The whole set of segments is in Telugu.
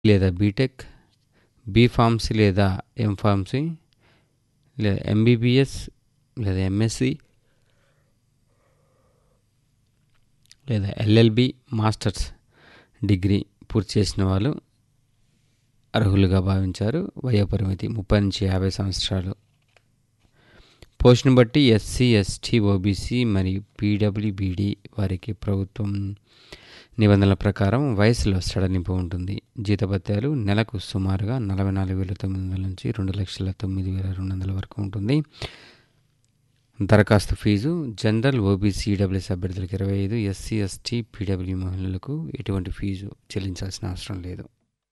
లేదా బీటెక్ బీ ఫార్మసీ లేదా ఎం ఫార్మసీ లేదా ఎంబీబీఎస్ లేదా ఎంఎస్సి లేదా ఎల్ఎల్బి మాస్టర్స్ డిగ్రీ పూర్తి చేసిన వాళ్ళు అర్హులుగా భావించారు వయోపరిమితి ముప్పై నుంచి యాభై సంవత్సరాలు పోస్టును బట్టి ఎస్సీ ఎస్టీ ఓబీసీ మరియు పీడబ్ల్యూబీడి వారికి ప్రభుత్వం నిబంధనల ప్రకారం వయసులో సడలింపు ఉంటుంది జీతభత్యాలు నెలకు సుమారుగా నలభై నాలుగు వేల తొమ్మిది వందల నుంచి రెండు లక్షల తొమ్మిది వేల రెండు వందల వరకు ఉంటుంది దరఖాస్తు ఫీజు జనరల్ ఓబీసీ ఈడబ్ల్యూఎస్ అభ్యర్థులకు ఇరవై ఐదు ఎస్సీ ఎస్టీ పీడబ్ల్యూ మహిళలకు ఎటువంటి ఫీజు చెల్లించాల్సిన అవసరం లేదు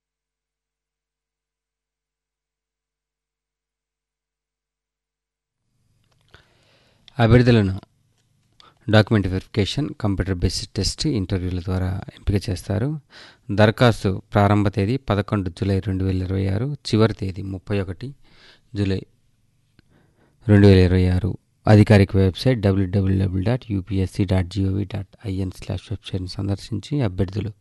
అభ్యర్థులను document verification computer based test ఇంటర్వ్యూల ద్వారా ఎంపిక చేస్తారు దరఖాస్తు ప్రారంభ తేదీ పదకొండు జూలై రెండు వేల ఇరవై ఆరు చివరి తేదీ ముప్పై ఒకటి జూలై రెండు వేల ఇరవై ఆరు అధికారిక website WWW dot UPSC dot GOV dot IN slash వెబ్సైట్ని సందర్శించి అభ్యర్థులు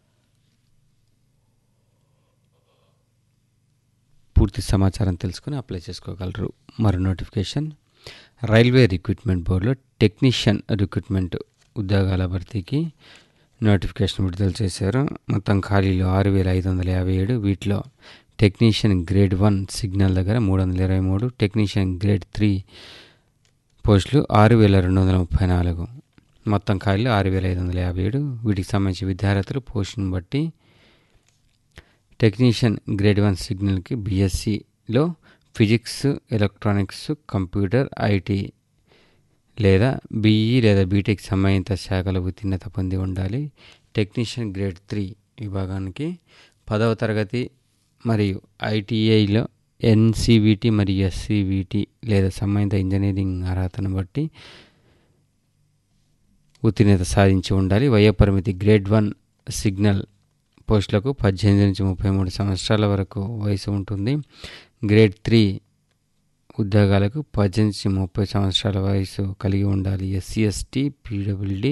పూర్తి సమాచారం తెలుసుకుని అప్లై చేసుకోగలరు మరో నోటిఫికేషన్ రైల్వే రిక్రూట్మెంట్ బోర్డులో టెక్నీషియన్ రిక్రూట్మెంట్ ఉద్యోగాల భర్తీకి నోటిఫికేషన్ విడుదల చేశారు మొత్తం ఖాళీలు ఆరు వేల ఐదు వందల యాభై ఏడు వీటిలో టెక్నీషియన్ గ్రేడ్ వన్ సిగ్నల్ దగ్గర మూడు వందల ఇరవై మూడు టెక్నీషియన్ గ్రేడ్ త్రీ పోస్టులు ఆరు వేల రెండు వందల ముప్పై నాలుగు మొత్తం ఖాళీలు ఆరు వేల ఐదు వందల యాభై ఏడు వీటికి సంబంధించి విద్యార్థులు పోస్టును బట్టి టెక్నీషియన్ గ్రేడ్ వన్ సిగ్నల్కి బీఎస్సీలో ఫిజిక్స్ ఎలక్ట్రానిక్స్ కంప్యూటర్ ఐటీ లేదా బీఈ లేదా బీటెక్ సంబంధిత శాఖల ఉత్తీర్ణత పొంది ఉండాలి టెక్నీషియన్ గ్రేడ్ త్రీ విభాగానికి పదవ తరగతి మరియు ఐటీఐలో ఎన్సీవీటీ మరియు ఎస్సీవీటీ లేదా సంబంధిత ఇంజనీరింగ్ అర్హతను బట్టి ఉత్తీర్ణత సాధించి ఉండాలి వయోపరిమితి గ్రేడ్ వన్ సిగ్నల్ పోస్టులకు పద్దెనిమిది నుంచి ముప్పై మూడు సంవత్సరాల వరకు వయసు ఉంటుంది గ్రేడ్ త్రీ ఉద్యోగాలకు పద్దెనిమిది నుంచి ముప్పై సంవత్సరాల వయసు కలిగి ఉండాలి ఎస్సీ ఎస్టీ పీడబ్ల్యూడి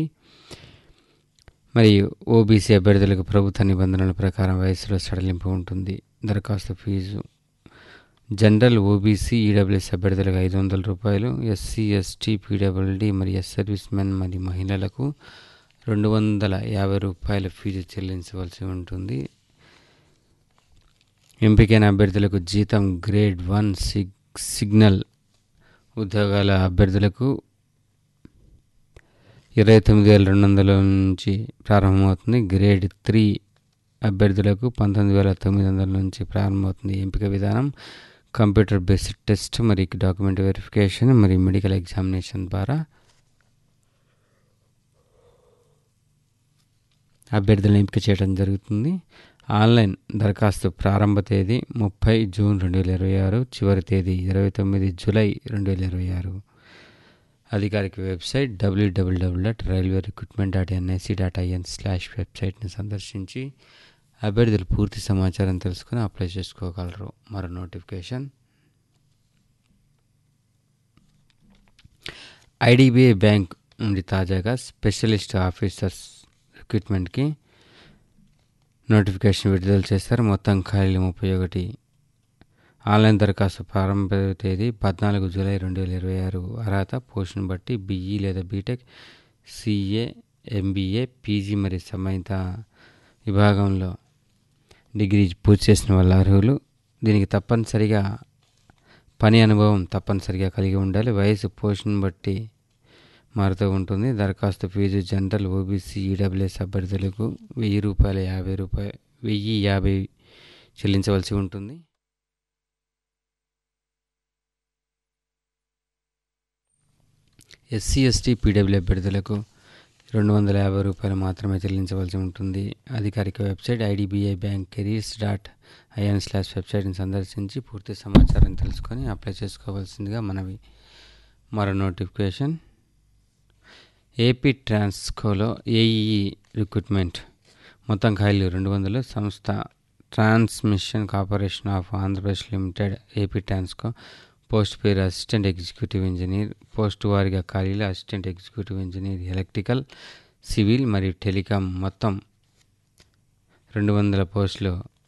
మరియు ఓబీసీ అభ్యర్థులకు ప్రభుత్వ నిబంధనల ప్రకారం వయసులో సడలింపు ఉంటుంది దరఖాస్తు ఫీజు జనరల్ ఓబీసీ ఈడబ్ల్యూఎస్ అభ్యర్థులకు ఐదు వందల రూపాయలు ఎస్సీ ఎస్టీ పీడబ్ల్యూడి మరియు ఎస్ సర్వీస్ మెన్ మరియు మహిళలకు రెండు వందల యాభై రూపాయల ఫీజు చెల్లించవలసి ఉంటుంది ఎంపికైన అభ్యర్థులకు జీతం గ్రేడ్ వన్ సిగ్ సిగ్నల్ ఉద్యోగాల అభ్యర్థులకు ఇరవై తొమ్మిది వేల రెండు వందల నుంచి ప్రారంభమవుతుంది గ్రేడ్ త్రీ అభ్యర్థులకు పంతొమ్మిది వేల తొమ్మిది వందల నుంచి ప్రారంభమవుతుంది ఎంపిక విధానం కంప్యూటర్ బేస్డ్ టెస్ట్ మరియు డాక్యుమెంట్ వెరిఫికేషన్ మరియు మెడికల్ ఎగ్జామినేషన్ ద్వారా అభ్యర్థులను ఎంపిక చేయడం జరుగుతుంది ఆన్లైన్ దరఖాస్తు ప్రారంభ తేదీ ముప్పై జూన్ రెండు వేల ఇరవై ఆరు చివరి తేదీ ఇరవై తొమ్మిది జూలై రెండు వేల ఇరవై ఆరు అధికారిక website WWW dot railway recruitment dot NIC dot IN slash వెబ్సైట్ని సందర్శించి అభ్యర్థులు పూర్తి సమాచారం తెలుసుకుని అప్లై చేసుకోగలరు మరో నోటిఫికేషన్ ఐడిబిఐ బ్యాంక్ నుండి తాజాగా స్పెషలిస్ట్ ఆఫీసర్స్ రిక్రూట్మెంట్కి నోటిఫికేషన్ విడుదల చేశారు మొత్తం ఖాళీలు ముప్పై ఒకటి ఆన్లైన్ దరఖాస్తు ప్రారంభ తేదీ పద్నాలుగు జూలై రెండు వేల ఇరవై ఆరు అర్హత పోస్టును బట్టి బీఈ లేదా బీటెక్ సిఏ ఎంబీఏ పీజీ మరియు సంబంధిత విభాగంలో డిగ్రీ పూర్తి చేసిన వాళ్ళ అర్హులు దీనికి తప్పనిసరిగా పని అనుభవం తప్పనిసరిగా కలిగి ఉండాలి వయసు పోస్టును బట్టి మారుతూ ఉంటుంది దరఖాస్తు ఫీజు జనరల్ ఓబీసీ ఈడబ్ల్యూఎస్ అభ్యర్థులకు వెయ్యి రూపాయల యాభై రూపాయ వెయ్యి యాభై చెల్లించవలసి ఉంటుంది ఎస్సీ ఎస్టీ పీడబ్ల్యూ అభ్యర్థులకు రెండు వందల యాభై రూపాయలు మాత్రమే చెల్లించవలసి ఉంటుంది అధికారిక website IDBI bank careers dot IN slash వెబ్సైట్ని సందర్శించి పూర్తి సమాచారం తెలుసుకొని అప్లై చేసుకోవాల్సిందిగా మనవి మరో నోటిఫికేషన్ ఏపీ ట్రాన్స్కోలో ఏఈఈ రిక్రూట్మెంట్ మొత్తం ఖాళీలు రెండు వందలు సంస్థ transmission corporation of Andhra Pradesh limited AP Transco post పేరు అసిస్టెంట్ ఎగ్జిక్యూటివ్ ఇంజనీర్ పోస్ట్ వారిగా ఖాళీలు assistant executive engineer electrical civil మరియు టెలికాం మొత్తం రెండు వందల పోస్టులు